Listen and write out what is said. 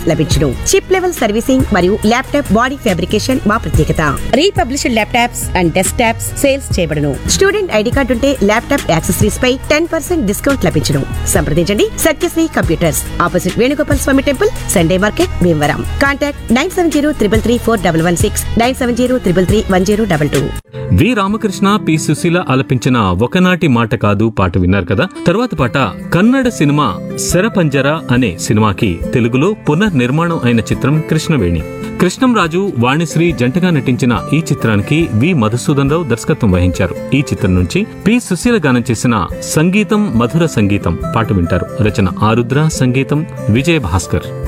లభించును chip level servicing మరియు laptop body fabrication మా ప్రత్యేకత republished laptops and desktops sales చేయబడును స్టూడెంట్ ఐడి కార్డు ఉంటే ల్యాప్టాప్ యాక్సెసరీస్ పై టెన్ పర్సెంట్ డిస్కౌంట్ లభించును సంప్రదించండి Satyasri computers opposite Venugopal Swamy temple Sunday market Bhimavaram contact nine seven zero triple three four double one six nine seven zero triple three one zero double two V Ramakrishna P Susheela ఆలపించిన ఒకనాటి మాట కాదు పాట విన్నారు కదా తర్వాత పాట కన్నడ సినిమా శరపంజర అనే సినిమాకి తెలుగులో పునర్నిర్మాణం అయిన చిత్రం కృష్ణవేణి కృష్ణంరాజు వాణిశ్రీ జంటగా నటించిన ఈ చిత్రానికి వి మధుసూదన్ రావు దర్శకత్వం వహించారు ఈ చిత్రం నుంచి పి సుశీల గానం చేసిన సంగీతం మధుర సంగీతం పాట వింటారు రచన ఆరుద్ర సంగీతం విజయ భాస్కర్